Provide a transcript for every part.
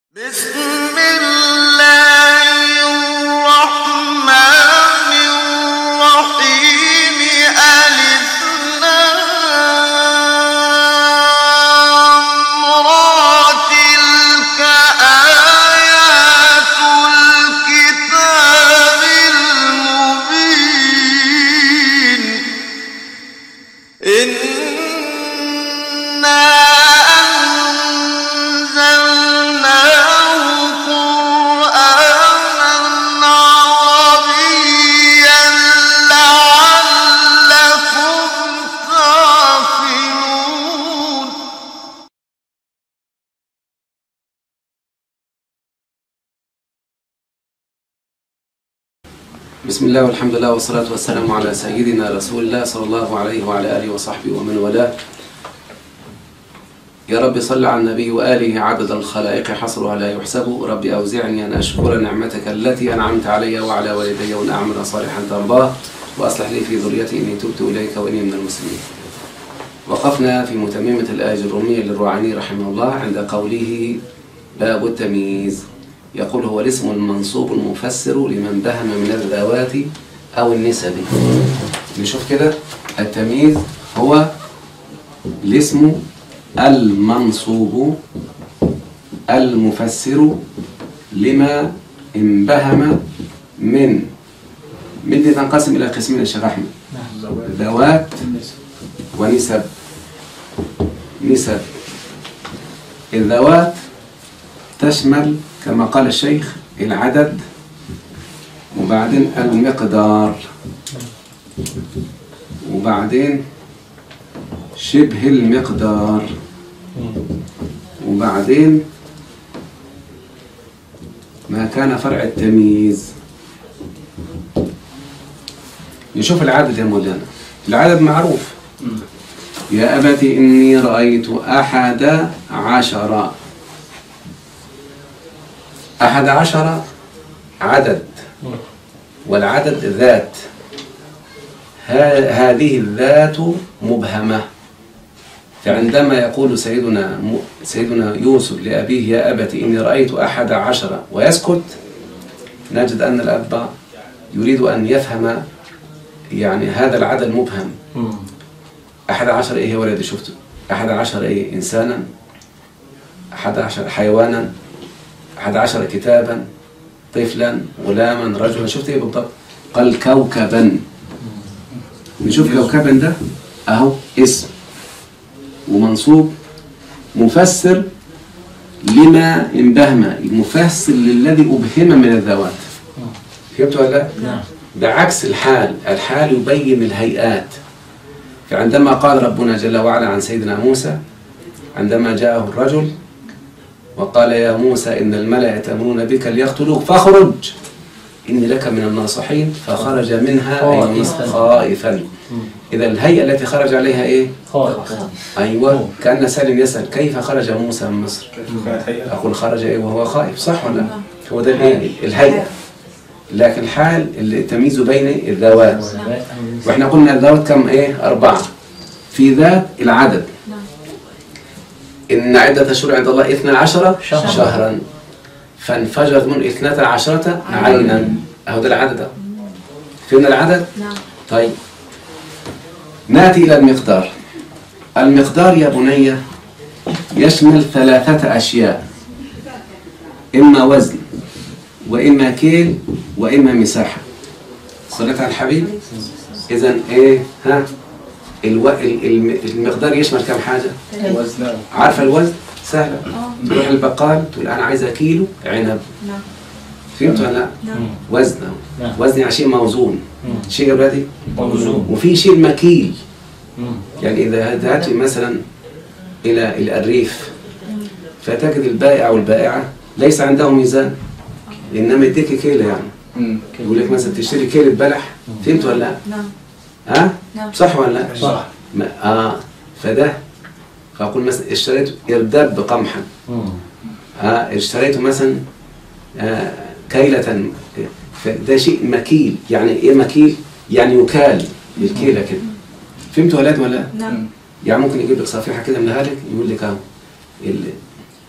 بسم الله الرحمن الرحيم ألف لام را تلك آيات الكتاب المبين إنا أنزلناه قرآنا عربيا لعلكم تعقلون بسم الله والحمد لله والصلاة والسلام على سيدنا رسول الله صلى الله عليه وعلى آله وصحبه ومن والاه يا رب صل على النبي وآله عدد الخلائق حصرها لا يحسب رب أوزعني أن أشكر نعمتك التي أنعمت علي وعلى والدي وأن أعمل صالحا ترضاه وأصلح لي في ذريتي إني تبت إليك وإني من المسلمين وقفنا في متممة الآية الرومية للروعاني رحمه الله عند قوله باب التمييز يقول هو الاسم المنصوب المفسر لمن بهم من الذوات أو النسب نشوف كده التمييز هو الاسم المنصوب المفسر لما انبهم من من دي تنقسم إلى قسمين يا شيخ أحمد ذوات ونسب نسب الذوات تشمل كما قال الشيخ العدد وبعدين المقدار وبعدين شبه المقدار وبعدين ما كان فرع التمييز نشوف العدد يا مولانا العدد معروف يا أبت إني رأيت أحد عشر أحد عشر عدد والعدد ذات ها- هذه الذات مبهمة فعندما يقول سيدنا م- سيدنا يوسف لأبيه يا أبت إني رأيت أحد عشر ويسكت نجد أن الأب يريد أن يفهم يعني هذا العدد مبهم أحد عشر إيه يا ولدي شفته أحد عشر إيه إنسانا أحد عشر حيوانا أحد عشر كتابا طفلا غلاما رجلا شفت إيه بالضبط قال كوكبا نشوف كوكبا ده أهو اسم ومنصوب مفسر لما انبهم مفسر للذي أبهم من الذوات فهمت ولا لا؟ نعم ده عكس الحال الحال يبين الهيئات فعندما قال ربنا جل وعلا عن سيدنا موسى عندما جاءه الرجل وقال يا موسى إن الملأ يأتمرون بك ليقتلوك فاخرج إني لك من الناصحين فخرج منها أي خائفاً. خائفا إذا الهيئة التي خرج عليها إيه؟ خائف أيوة كأن سالم يسأل كيف خرج موسى من مصر؟ أقول خرج إيه وهو خائف صح ولا لا؟ هو ده الإيه؟ الهيئة لكن الحال اللي تمييز بين الذوات واحنا قلنا الذوات كم ايه أربعة في ذات العدد إن عدة شهور عند الله اثنا عشر شهرا. شهرا فانفجرت من اثنتا عشرة عينا أهو ده العدد أهو. فهمنا العدد؟ نعم طيب ناتي إلى المقدار المقدار يا بني يشمل ثلاثة أشياء إما وزن وإما كيل وإما مساحة صليت على الحبيب إذا إيه ها الو... ال- الم- المقدار يشمل كم حاجة وزنه عارفة الوزن سهلة اه تروح البقال تقول أنا عايزة كيلو عنب نعم فهمت ولا لا؟ نعم وزنه نعم. وزن يعني شيء موزون مم. شيء يا أولادي موزون وفي شيء مكيل مم. يعني إذا ذهبت مثلا إلى إلى الريف فتجد البائع والبائعة ليس عندهم ميزان إنما يديك كيلو يعني يقول لك مثلا تشتري كيلو بلح فهمت ولا لا؟ نعم ها؟ نعم صح ولا لا؟ صح ما آه فده فأقول مثلا اشتريت إرداب قمحا مم. ها اشتريت مثلا آه كيلة فده شيء مكيل يعني إيه مكيل؟ يعني يكال بالكيلة كده فهمت ولا لا ولا لا؟ نعم يعني ممكن يجيب لك صفيحة كده من هالك يقول لك اهو ال- كيلة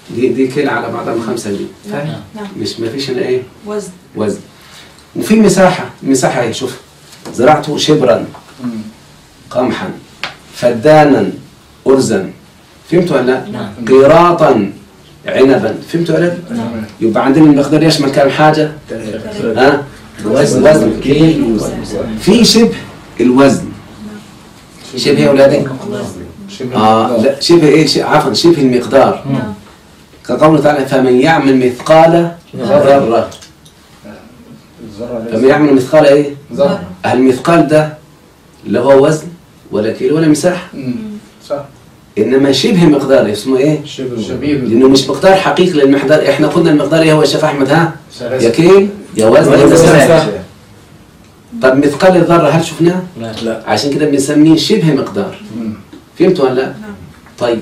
دي دي كيلة على بعضها من خمسة دي نعم فاهم؟ نعم مش ما فيش هنا ايه وزن وزن وفي مساحة المساحة ايه شوف زرعت شبرا قمحا فدانا أرزا فهمتوا ولا لا؟ نعم. قيراطا عنبا فهمتوا ولا لا؟ نعم يبقى عندنا المقدار يشمل كم حاجة؟ ها؟ الوزن وزن كيل في شبه الوزن شبه يا أولادي؟ شبه آه لا شبه إيه؟ ش- عفوا شبه المقدار نعم كقوله تعالى فمن يعمل مثقال ذرة الذرة فمن يعمل مثقال إيه؟ ذرة المثقال ده اللي هو وزن ولا كيلو ولا مساحة أمم. صح إنما شبه مقدار اسمه إيه؟ شبه شبيه لأنه مش مقدار حقيقي للمقدار إحنا قلنا المقدار إيه هو يا شيخ أحمد ها؟ يا ثلاثة كيل يا وزن يا وزن مساحة مساحة. طب مثقال الذرة هل شفناه؟ لا عشان كده بنسميه شبه مقدار أمم. فهمتوا ولا لا؟ نعم طيب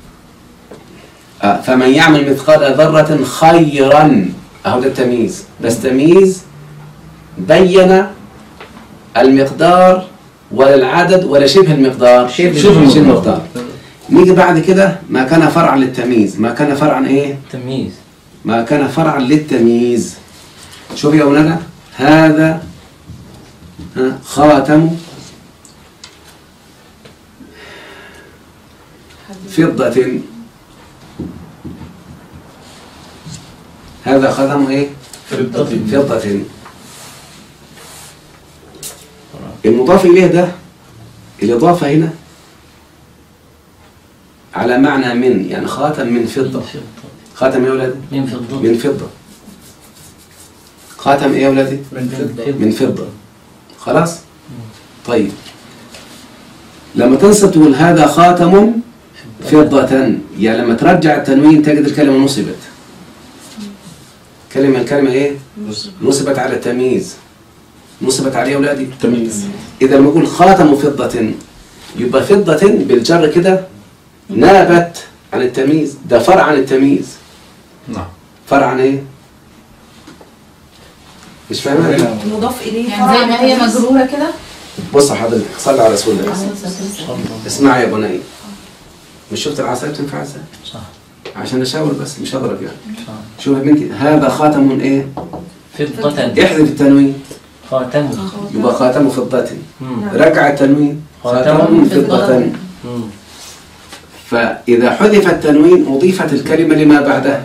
آه فمن يعمل مثقال ذرة خيرا أهو ده التمييز بس تمييز بين المقدار ولا العدد ولا شبه المقدار شبه شبه المقدار. المقدار نيجي بعد كده ما كان فرعا للتمييز ما كان فرعا ايه تمييز ما كان فرعا للتمييز شوف يا أولادنا هذا ها، خاتم فضة هذا خاتم ايه فضة فضة المضاف إليه ده الإضافة هنا على معنى من يعني خاتم من فضة خاتم إيه يا أولاد من فضة من فضة خاتم إيه يا أولادي من فضة من فضة خلاص طيب لما تنصب تقول هذا خاتم فضة يعني لما ترجع التنوين تجد الكلمة نصبت كلمة الكلمة إيه نصبت على التمييز نصبت عليه يا أولادي تمييز إذا لما أقول خاتم فضة يبقى فضة بالجر كده نابت عن التمييز ده فرع عن التمييز نعم فرع عن إيه؟ مش فاهم مضاف إليه يعني زي ما هي مجرورة كده بص حضرتك صلي على رسول الله اسمع يا بني مش شفت العصاية بتنفع ازاي؟ صح عشان اشاور بس مش هضرب يعني صح شوف يا بنتي هذا خاتم ايه؟ فضة احذف التنوين خاتم يبقى خاتم فضة مم. رجع التنوين خاتم خاتم فضة. فضة مم. فإذا حذف التنوين أضيفت الكلمة لما بعدها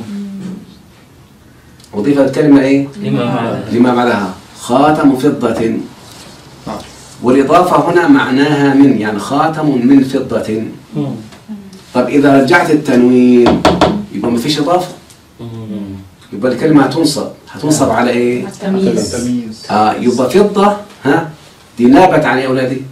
أضيفت الكلمة إيه؟ لما بعدها لما بعدها خاتم فضة نعم. والإضافة هنا معناها من يعني خاتم من فضة مم. طب إذا رجعت التنوين يبقى ما فيش إضافة مم. يبقى الكلمة هتنصب هتنصب على إيه؟ التمييز تمييز آه يبقى فضة ها دي نابت عن إيه يا أولادي؟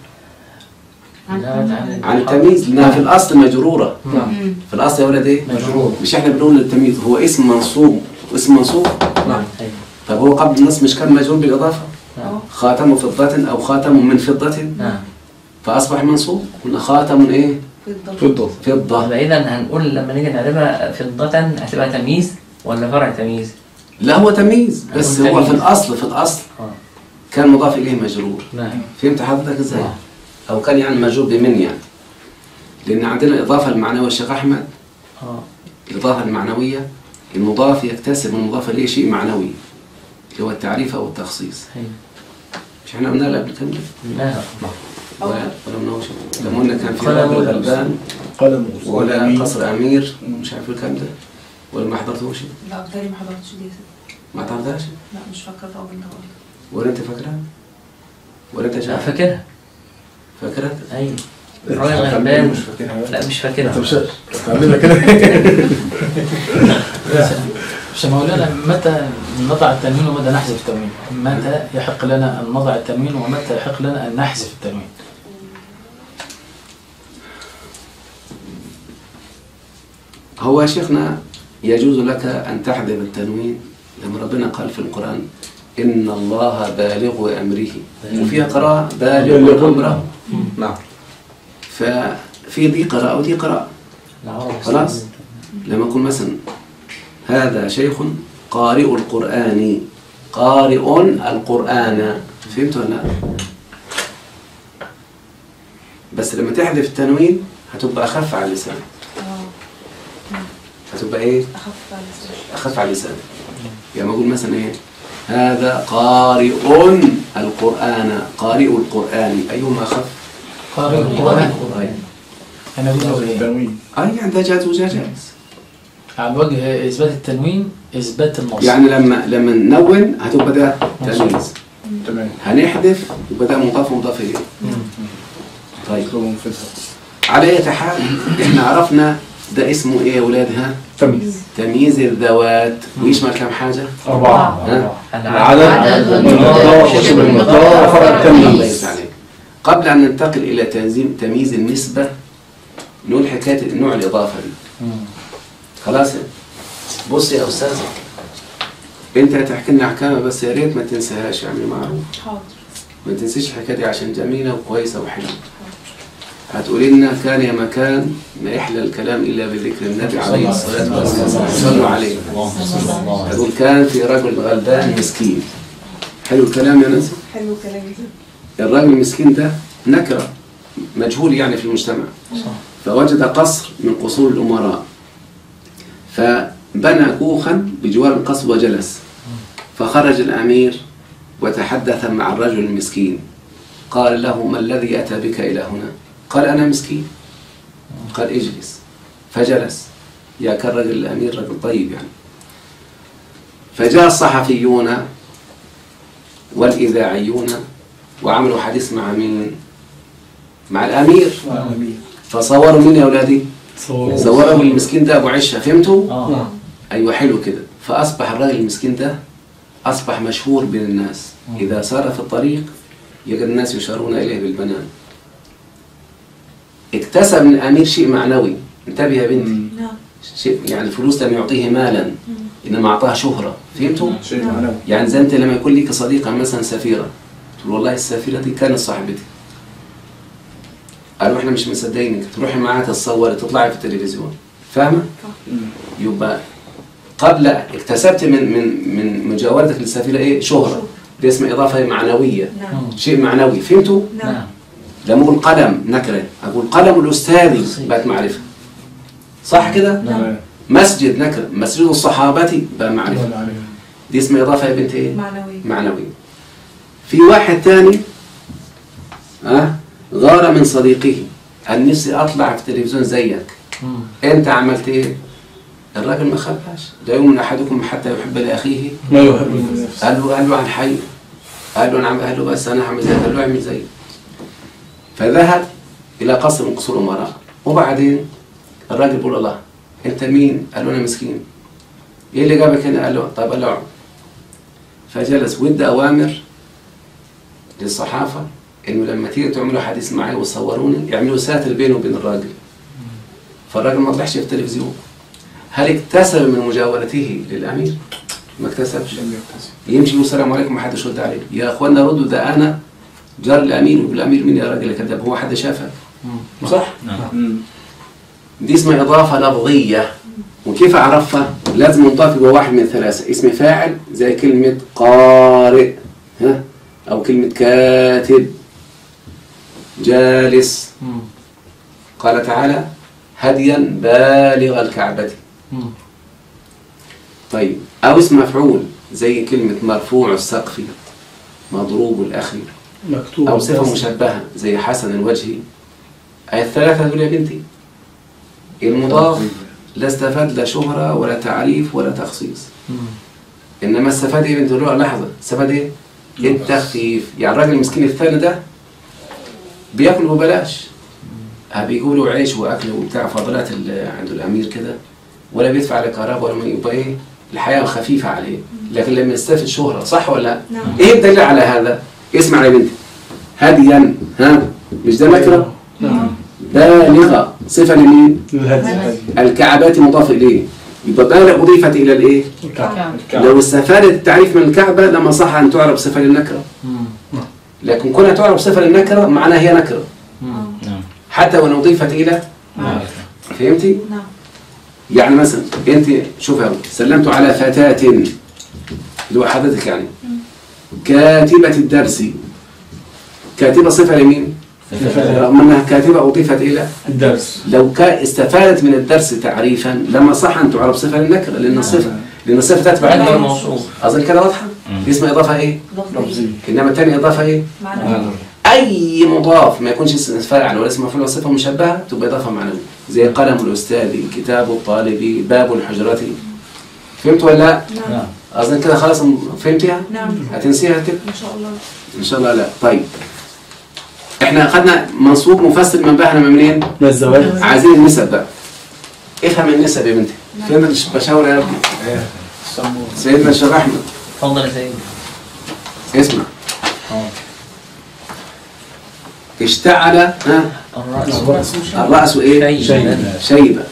عن عن التمييز لأنها في الأصل مجرورة نعم في الأصل يا ولدي مجرور مش إحنا بنقول التمييز هو اسم منصوب اسم منصوب نعم أيوة. طب هو قبل النص مش كان مجرور بالإضافة نعم خاتم فضة أو خاتم من فضة نعم فأصبح منصوب قلنا خاتم إيه فضة فضة طب إذا هنقول لما نيجي نعرفها فضة هتبقى تمييز ولا فرع تمييز؟ لا هو تمييز بس هنقول هو في تمييز. الأصل في الأصل اه كان مضاف إليه مجرور نعم فهمت حضرتك إزاي؟ آه. أو كان يعني مجرور بمن يعني لأن عندنا الإضافة المعنوية الشيخ أحمد اه الإضافة المعنوية المضاف يكتسب من المضاف إليه شيء معنوي اللي هو التعريف أو التخصيص أيوة. مش احنا قلنا قبل كده لا ولا ولا منوش لما قلنا كان في قلم باب ولا الغلبان قلم ولا قصر أمير مش عارف الكلام ده ولا ما حضرتوش لا بتهيألي ما حضرتش دي يا ستي. ما تعرفهاش لا مش فاكرة الرابط انت قلت ولا أنت فاكرها ولا أنت لا شايف فاكرها فاكرها أيوة الراجل غلبان مش فاكرها لا مش فاكرها انت مش هتعملها كده مش مولانا متى نضع التنوين ومتى نحذف التنوين؟ متى يحق لنا أن نضع التنوين ومتى يحق لنا أن نحذف التنوين؟ هو يا شيخنا يجوز لك أن تحذف التنوين لما ربنا قال في القرآن إن الله بالغ أمره وفيها قراءة بالغ أمره نعم ففي دي قراءة ودي قراءة العرب خلاص لما أقول مثلا هذا شيخ قارئ القرآن قارئ القرآن فهمت ولا لا؟ بس لما تحذف التنوين هتبقى أخف على اللسان هتبقى ايه أخف على الإسلام. اخف على اللسان يعني اقول مثلا ايه هذا قارئ القرآن قارئ القرآن أيهما أخف؟ قارئ القرآن طيب. أنا أقول له إيه؟ التنوين أي يعني ده جاز وجا جائز على وجه إثبات التنوين إثبات النص يعني لما لما ننون هتبقى ده تمييز تمام هنحذف يبقى ده مضاف ومضاف إليه طيب مطلوب منفذ على أي حال إحنا عرفنا ده اسمه إيه يا أولاد ها؟ تمييز تمييز الذوات ويشمل كم حاجة؟ أربعة ها؟ العدد والمقدار وشبه المقدار وفرع الله التمييز يفتح عليك. قبل أن ننتقل إلى تنظيم تمييز النسبة نقول حكاية نوع الإضافة دي خلاص بص يا أستاذ أنت هتحكي لنا أحكامها بس يا ريت ما تنساهاش يعني معروف حاضر ما تنسيش الحكاية دي عشان جميلة وكويسة وحلوة هتقولي لنا كان يا مكان ما يحلى الكلام إلا بذكر النبي عليه الصلاة والسلام صلوا عليه يقول كان في رجل غلبان مسكين حلو الكلام يا ناس حلو كلامي ده الراجل المسكين ده نكرة مجهول يعني في المجتمع فوجد قصر من قصور الأمراء فبنى كوخا بجوار القصر وجلس فخرج الأمير وتحدث مع الرجل المسكين قال له ما الذي أتى بك إلى هنا قال أنا مسكين قال اجلس فجلس يا كان رجل الأمير رجل طيب يعني فجاء الصحفيون والإذاعيون وعملوا حديث مع مين؟ مع الأمير فصوروا مين يا أولادي؟ صوروا المسكين ده أبو عشة فهمتوا؟ اه أيوة حلو كده فأصبح الراجل المسكين ده أصبح مشهور بين الناس إذا سار في الطريق يجد الناس يشارون إليه بالبنان اكتسب من الأمير شيء معنوي انتبه يا بنتي نعم شيء يعني الفلوس لم يعطيه مالا إنما أعطاه شهرة فهمتوا؟ شيء معنوي يعني زي انت لما يكون لك صديقه مثلا سفيره تقول والله السفيره دي كانت صاحبتي قالوا احنا مش مصدقينك تروحي معاها تتصوري تطلعي في التلفزيون فاهمه يبقى قبل اكتسبت من من من مجاورتك للسفيره ايه شهره دي اسمها اضافه معنويه نعم شيء معنوي فهمتوا نعم نعم لما اقول قلم نكره اقول قلم الاستاذ بقت معرفه صح كده تمام مسجد نكره مسجد الصحابه بقى معرفه دي اسمها اضافه يا بنت ايه معنوي معنوي في واحد تاني ها غار من صديقه قال نفسي اطلع في التلفزيون زيك انت عملت ايه الراجل ما خباش لا يؤمن احدكم حتى يحب لاخيه ما يحب النفس قال له قال له عن حي قال له انا عم- قال له بس انا هعمل زي قال له اعمل زي فذهب الى قصر من قصور الامراء وبعدين الراجل بيقول الله انت مين؟ قال له انا مسكين ايه اللي جابك هنا؟ قال له طيب قال له اقعد فجلس وادى اوامر للصحافه انه لما تيجي تعملوا حديث معي وتصوروني يعملوا ساتر بينه وبين الراجل فالراجل ما طلعش في التلفزيون هل اكتسب من مجاورته للامير؟ ما اكتسبش لم يكتسب يمشي يقول السلام عليكم ما حدش رد عليه يا اخوانا ردوا ده انا جار الامير يقول الامير مين يا راجل يا كذاب هو حد شافك صح دي اسمها اضافه لفظيه وكيف اعرفها لازم نضاف يبقى واحد من ثلاثه اسم فاعل زي كلمه قارئ ها او كلمه كاتب جالس قال تعالى هديا بالغ الكعبه طيب أو اسم مفعول زي كلمة مرفوع السقف مضروب الأخير مكتوب أو صفة مشبهة زي حسن الوجه أي الثلاثة دول يا بنتي المضاف لا استفاد لا شهرة ولا تعريف ولا تخصيص إنما استفاد إيه بنت له لحظة استفاد إيه؟ التخفيف يعني الراجل المسكين الثاني ده بياكل ببلاش ها بيقولوا عيش واكل وبتاع فضلات ال- عند الامير كده ولا بيدفع على كهرباء ولا ما يبقى ايه الحياه خفيفه عليه لكن لما يستفيد شهره صح ولا لا؟ نعم. ايه الدليل على هذا؟ اسمع يا بنتي هديا ها مش ده نكره؟ نعم بالغه صفه لمين؟ الهدي الكعبات مضاف اليه يبقى بالغ اضيفت الى الايه؟ الكعب لو استفادت التعريف من الكعبه لما صح ان تعرب صفه للنكره لكن كونها تعرب صفه للنكره معناها هي نكره نعم حتى وان اضيفت الى فهمتي؟ نعم يعني مثلا انت شوف يا ولد، سلمت على فتاة اللي هو حضرتك يعني كاتبة الدرس كاتبة صفة لمين؟ رغم انها كاتبه اضيفت الى الدرس لو كان استفادت من الدرس تعريفا لما صح ان تعرب صفه للنكره لان الصفه لان الصفه تتبع ذكر النكرة. موصوف اظن كده واضحه دي اسمها اضافه ايه لفظي انما الثانيه اضافه ايه معنى اي مضاف ما يكونش اسم فاعل ولا اسم مفعول ولا صفه مشبهه تبقى اضافه معنويه زي قلم الاستاذ كتاب الطالب باب الحجره فهمت ولا لا؟ نعم اظن كده خلاص فهمتها نعم هتنسيها كده ان شاء الله ان شاء الله لا طيب احنا اخذنا منصوب مفسر من بحنا من منين من الزواج عايزين النسب بقى افهم النسب يا بنتي فين البشاور يا ابني سيدنا الشيخ احمد اتفضل يا سيدي اسمع اشتعل ها الرأس الرأس ايه شيبا شيبة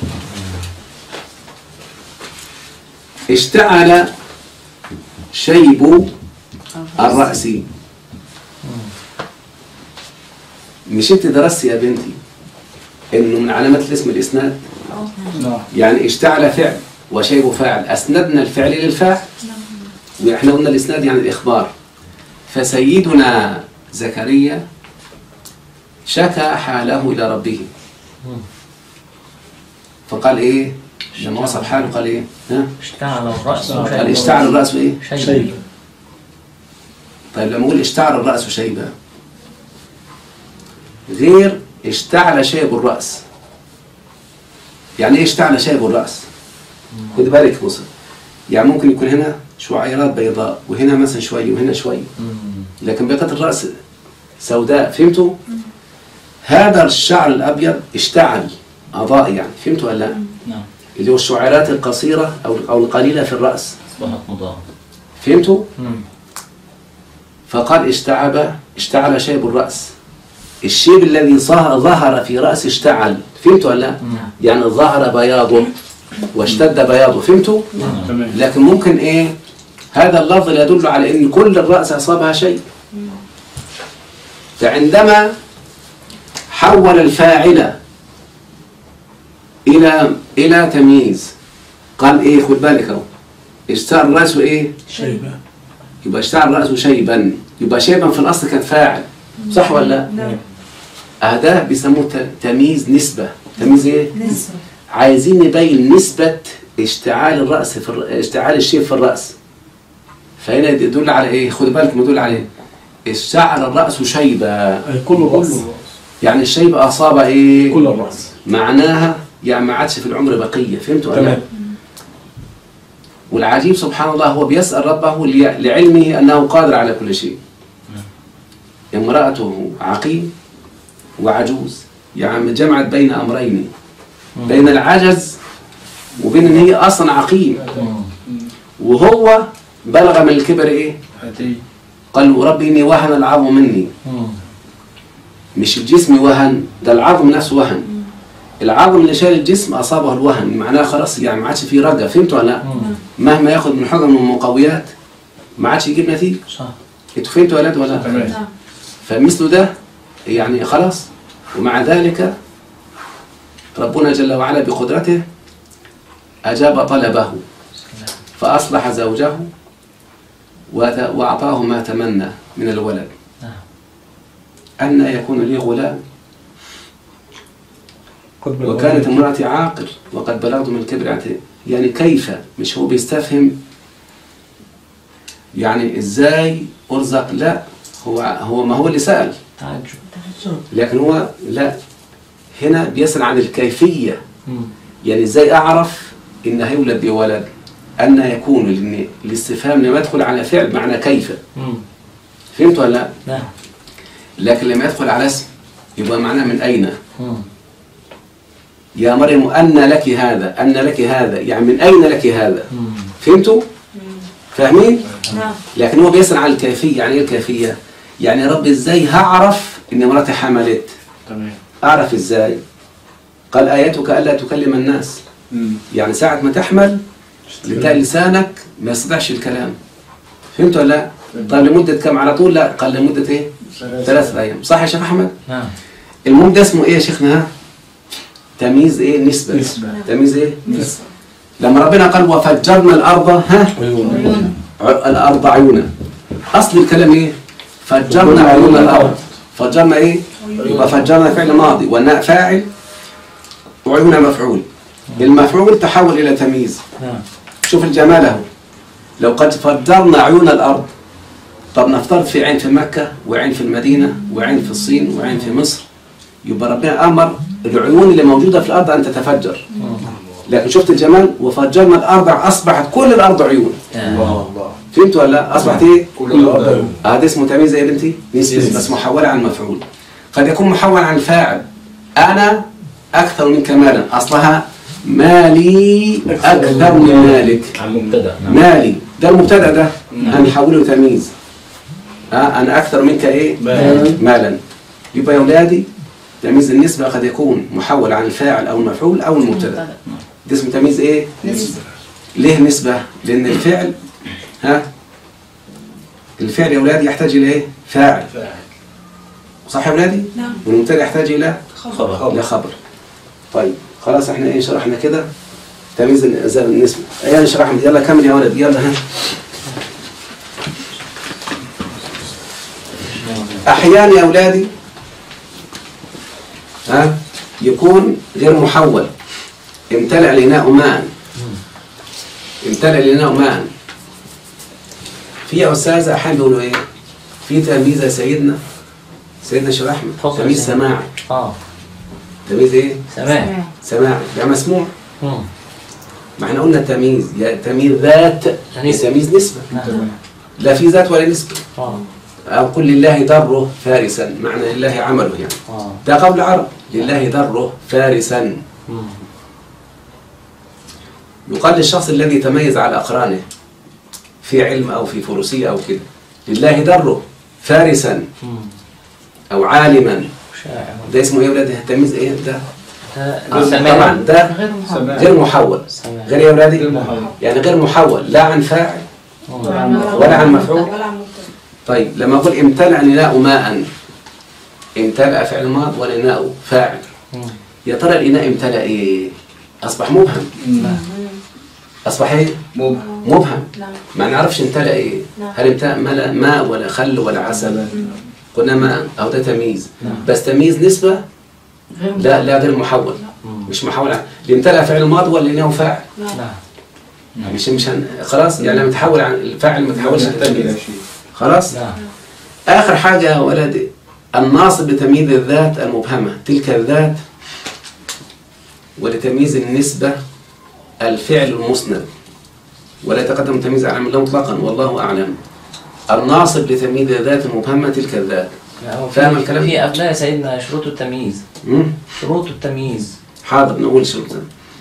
اشتعل شيب الرأس مش انت درست يا بنتي انه من علامات الاسم الاسناد نعم يعني اشتعل فعل وشيب فاعل اسندنا الفعل للفاعل واحنا قلنا الاسناد يعني الاخبار فسيدنا زكريا شكى حاله الى ربه فقال ايه لما وصف حاله قال ايه ها اشتعل الرأس قال اشتعل الراس ايه شيبا طيب لما اقول اشتعل الراس شيبه غير اشتعل شيب الراس يعني ايه اشتعل شيب الراس خد بالك بص يعني ممكن يكون هنا شعيرات بيضاء وهنا مثلا شوي وهنا شوي لكن بقيه الراس سوداء فهمتوا هذا الشعر الابيض اشتعل اضاء يعني فهمتوا ولا لا نعم اللي هو الشعيرات القصيره او او القليله في الراس أصبحت مضاهة فهمتوا فقال اشتعب اشتعل شيب الرأس الشيب الذي ظه- ظهر في رأس اشتعل فهمتوا ولا لا؟ يعني ظهر بياضه واشتد بياضه فهمتوا تمام لكن ممكن ايه هذا اللفظ يدل على ان كل الرأس أصابها شيء فعندما حول الفاعل إلى إلى تمييز قال إيه خد بالك أهو اشتعل الرأس إيه شيبة يبقى اشتعل رأسه شيبا يبقى شيبا في الأصل كان فاعل صح ولا لا؟ نعم آه ده بيسموه ت- تمييز نسبة تمييز ايه؟ نسبة عايزين نبين نسبة اشتعال الرأس في الر... اشتعال الشيب في الرأس فهنا يدل على ايه؟ خد بالك يدل على ايه؟ اشتعل الرأس شيبة أي كل الرأس يعني الشيب أصاب ايه؟ كل الرأس معناها يعني ما عادش في العمر بقية فهمتوا ولا لا؟ تمام والعجيب سبحان الله هو بيسأل ربه لي- لعلمه أنه قادر على كل شيء امرأته عقيم وعجوز يعني جمعت بين أمرين بين العجز وبين أن هي أصلا عقيم وهو بلغ من الكبر إيه هاتي قال رب إني وهن العظم مني مش الجسم وهن ده العظم نفسه وهن العظم اللي شال الجسم أصابه الوهن معناه خلاص يعني ما عادش فيه رجع فهمتوا ولا لا؟ مهما ياخد من حجم من المقويات ما عادش يجيب نتيجة صح انتوا فهمتوا ولا لا ولا لا؟ تمام نعم فمثل ده يعني خلاص ومع ذلك ربنا جل وعلا بقدرته أجاب طلبه فأصلح زوجه وت- وأعطاه ما تمنى من الولد نعم. أن يكون لي غلام قد بلغ وكانت امرأتي عاقر وقد بلغت من الكبر عتيق. يعني كيف مش هو بيستفهم يعني ازاي ارزق لا هو هو ما هو اللي سأل تعجب لكن هو لا هنا بيسأل عن الكيفية يعني ازاي اعرف ان هيولد لي ولد ان يكون لان الاستفهام لما يدخل على فعل معنى كيف فهمت ولا لا نعم لكن لما يدخل على اسم يبقى معناه من اين يا مريم أن لك هذا أن لك هذا يعني من أين لك هذا فهمتوا فاهمين نعم لكن هو بيسأل عن الكيفية يعني ايه الكيفية يعني يا رب ازاي هعرف ان مراتي حملت تمام اعرف ازاي قال ايتك الا تكلم الناس مم. يعني ساعة ما تحمل لتلاقي لسانك ما يستطيعش الكلام فهمت ولا لا؟ طيب لمدة كم على طول لا قال لمدة ايه ثلاثة ايام صح يا شيخ احمد نعم المهم ده اسمه ايه يا شيخنا ها تمييز ايه نسبة نسبة. تمييز ايه نسبة لما ربنا قال وفجرنا الارض ها عيون ع- الارض عيونا اصل الكلام ايه فجرنا عيون الارض فجرنا ايه يبقى فجرنا فعل ماضي والناء فاعل وعيونها مفعول المفعول تحول إلى تمييز نعم شوف الجمال اهو لو قد فجرنا عيون الأرض طب نفترض في عين في مكة وعين في المدينة وعين في الصين وعين في مصر يبقى ربنا أمر العيون اللي موجودة في الأرض أن تتفجر لكن شفت الجمال وفجرنا الأرض أصبحت كل الأرض عيون فهمت ولا لا؟ أصبحت إيه؟ هذا اسمه تمييز يا بنتي نسبة بس محولة عن المفعول قد يكون محول عن الفاعل أنا أكثر منك مالا أصلها مالي أكثر من مالك عن مبتدا مالي ده المبتدا ده هنحوله تمييز ها انا اكثر منك ايه مالا. مالا يبقى يا اولادي تمييز النسبه قد يكون محول عن الفاعل او المفعول او المبتدا ده اسمه تمييز ايه نسبة ليه نسبه لان الفعل ها الفعل يا اولادي يحتاج الى ايه فاعل صح يا اولادي نعم والمبتدا يحتاج الى خبر لا خبر طيب خلاص احنا ايه شرحنا كده تمييز النسبة النسبة يلا شرحنا يلا كمل يا ولد يلا ها احيانا يا اولادي ها يكون غير محول امتلأ الاناء ماء امتلأ الاناء ماء في يا استاذ احيانا بيقولوا ايه في تمييز يا سيدنا سيدنا شيخ احمد اتفضل يا تمييز سيدنا. سماع اه تمييز ايه سماع سماع ده مسموع مم. ما احنا قلنا تمييز يا تمييز ذات يا نسبة. تمييز نسبة نعم لا في ذات ولا نسبة اه أو قل لله دره فارسا معنى لله عمله يعني اه ده قول عرب لله دره فارسا مم. يقال للشخص الذي تميز على أقرانه في علم أو في فروسية أو كده لله دره فارسا مم. أو عالما شاعر ده اسمه ايه يا ولاد التمييز ايه ده ده سماع طبعا ده غير محرم غير محول سماع غير يا ولادي غير محول. يعني غير محول لا عن فاعل مم. ولا عن مفعول ولا عن مبتدأ طيب لما أقول امتلأ الإناء ماء امتلأ فعل ماض والإناء فاعل مم. يا ترى الإناء امتلأ إيه؟ أصبح مبهم أصبح إيه؟ مبهم مبهم نعم ما نعرفش امتلأ إيه؟ نعم. هل امتلأ ملأ ماء ولا خل ولا عسل؟ قلنا ماء أو ده تمييز بس تمييز نسبة غير لا لا غير محول مش محول عن اللي امتلأ فعل ماض والإناء فاعل نعم مش مش هن... خلاص يعني لما تحول عن الفاعل ما تحولش للتمييز خلاص نعم آخر حاجة يا ولدي الناصب لتمييز الذات المبهمة تلك الذات ولتمييز النسبة الفعل المسند ولا يتقدم تمييز على الله مطلقا والله أعلم الناصب لتمييز الذات المبهمة تلك الذات لا، هو فاهم في- الكلام؟ في قبلها يا سيدنا شروط التمييز مم؟ شروط التمييز حاضر نقول شرطا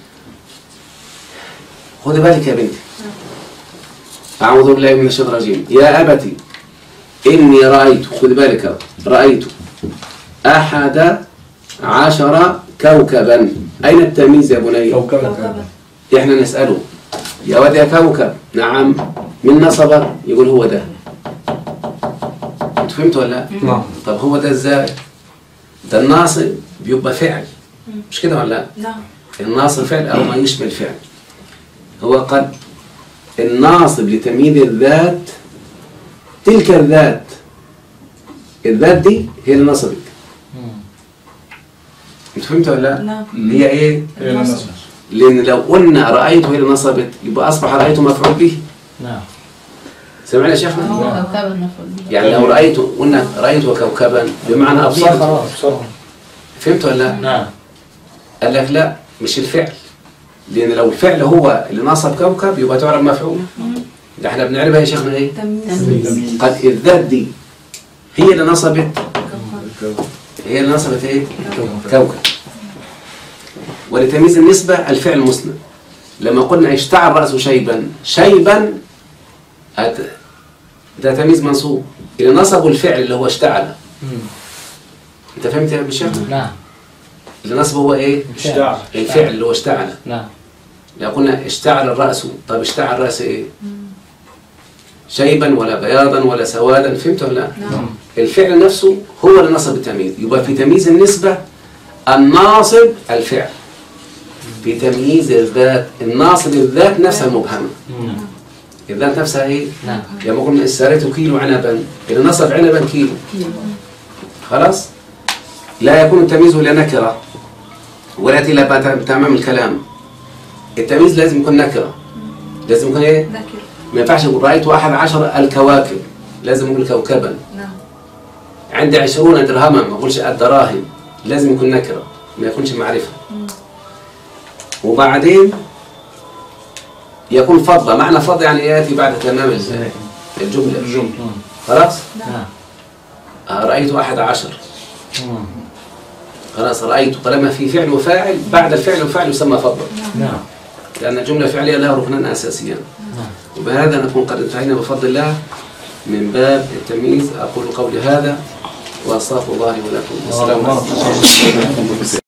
خذي بالك يا بنتي أعوذ بالله من الشيطان الرجيم يا أبتي إني رأيت خذ بالك رأيت أحد عشر كوكبا أين التمييز يا بني؟ كوكبا إحنا نسأله يا واد يا كوكب نعم من نصب يقول هو ده أنت فهمت ولا لا؟ نعم طب هو ده إزاي؟ ده الناصب بيبقى فعل مش كده ولا لا؟ نعم الناصب فعل أو ما يشمل فعل هو قد الناصب لتمييز الذات تلك الذات الذات دي هي اللي نصبت مم. انت فهمت ولا لا؟ نعم هي ايه؟ النصب. لأن لو قلنا رأيته هي اللي نصبت يبقى أصبح رأيته مفعول به نعم سمعنا يا شيخنا؟ هو كوكبا مفعول به يعني لو رأيته قلنا رأيته كوكبا بمعنى أبصرت خلاص فهمت ولا لا؟ نعم قال لك لا مش الفعل لأن لو الفعل هو اللي نصب كوكب يبقى تعرف مفعول ده احنا بنعرفها يا شيخنا ايه؟ تمييز قد الذات دي هي اللي نصبت كوكب. هي اللي نصبت ايه؟ كوكب ولتمييز النسبة الفعل المسند لما قلنا اشتعل رأسه شيبا شيبا هت- ده تمييز منصوب اللي نصبوا الفعل اللي هو اشتعل مم. انت فهمت يا ابن الشيخ؟ نعم اللي نصبه هو ايه؟ اشتعل الفعل اللي هو اشتعل نعم لو قلنا اشتعل الرأس طب اشتعل الرأس ايه؟ شيبا ولا بياضا ولا سوادا فهمت ولا لا؟ نعم الفعل نفسه هو اللي نصب التمييز يبقى في تمييز النسبة الناصب الفعل في تمييز الذات الناصب الذات نفسها المبهمة مم. الذات نفسها ايه؟ نعم لما قلنا اشتريت كيلو عنبا اللي نصب عنبا كيلو خلاص؟ لا يكون التمييز إلا نكرة والتي لا بات- تمام الكلام التمييز لازم يكون نكرة لازم يكون ايه؟ نكر ما ينفعش اقول رأيت أحد عشر الكواكب لازم أقول كوكبا نعم عندي عشرون درهما ما أقولش الدراهم لازم يكون نكرة ما يكونش معرفة وبعدين يكون فضلا معنى فضل يعني يأتي بعد تمام ال- الجملة الجملة خلاص نعم آه، رأيت أحد عشر خلاص رأيت طالما في فعل وفاعل بعد الفعل وفاعل يسمى فضلا نعم لأن الجملة الفعلية لها ركنان أساسيان نعم وبهذا نكون قد انتهينا بفضل الله من باب التمييز أقول قولي هذا وأستغفر الله لي ولكم والسلام عليكم